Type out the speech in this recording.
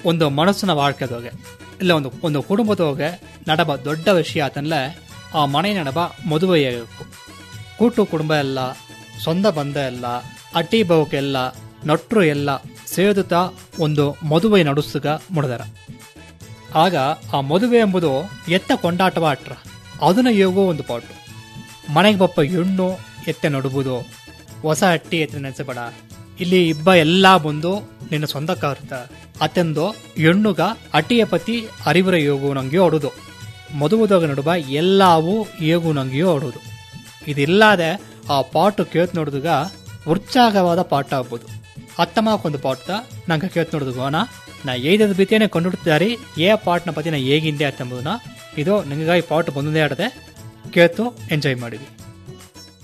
ಒಂದು ಮನಸ್ಸಿನ வாழ்க்கைದೋಗೆ ಇಲ್ಲ ಒಂದು ಒಂದು ಕುಟುಂಬದೋಗೆ ನಡಬ ದೊಡ್ಡ ವಿಷಯ ಆತನ್ಲೆ ಆ ಮನೆ ನಡಬ ಮದುವೆಯಾಗಬೇಕು ಕೂಟು ಕುಟುಂಬ ಎಲ್ಲ ಸೊಂದ ಬಂಧ ಎಲ್ಲ ಅಟ್ಟಿ ಬೌಕ್ ಎಲ್ಲ ನಟ್ರು ಎಲ್ಲ ಸೇದುತ್ತಾ ಒಂದು ಮದುವೆ ನಡುಸುಗ ಮುಡಿದರ ಆಗ ಆ ಮದುವೆ ಎಂಬುದು ಎತ್ತ ಕೊಂಡಾಟವ ಅಟ್ರ ಅದನ್ನ ಯೋಗೋ ಒಂದು ಪಾಟು ಮನೆಗೆ ಬಪ್ಪ ಹೆಣ್ಣು ಎತ್ತೆ ನಡುವುದು ಹೊಸ ಅಟ್ಟಿ ಎತ್ತೆ ನೆನೆಸಬೇಡ ಇಲ್ಲಿ ಇಬ್ಬ ಎಲ್ಲಾ ಬಂದು ನಿನ್ನ ಸ್ವಂತಕ್ಕಾರ್ತ ಅತ್ತೆಂದು ಹೆಣ್ಣುಗ ಅಟ್ಟಿಯ ಪತಿ ಅರಿವರ ಯೋಗು ನಂಗೆ ಹೊಡುದು ಮದುವುದಾಗ ನಡುವ ಎಲ್ಲಾವು ಏಗು ನಂಗೆಯೋ ಹೊಡುದು ಇದಿಲ್ಲದೆ ಆ ಪಾಟು ಕೇತ್ ನೋಡಿದಾಗ ಉತ್ಸಾಹವಾದ ಪಾಠ ಆಗ್ಬೋದು ಅತ್ತಮಾಕೊಂದು ಪಾಠ ನಂಗೆ ಕೇತ್ ನೋಡಿದಾಗ ನಾ ಏದದ ಬಿತ್ತೇನೆ ಕಂಡುಹಿಡ್ತಿದಾರಿ ಏ ಪಾಟ್ನ ಪತಿ ನಾ ಹೇಗಿಂದೆ ಅಂತಂಬುದನ್ನ ಇದು ನಿಂಗಾಗಿ ಪಾಟ್ ಬಂದೇ ಆಡದೆ ಕೇತು ಎಂಜಾಯ್ ಮಾಡಿದ್ವಿ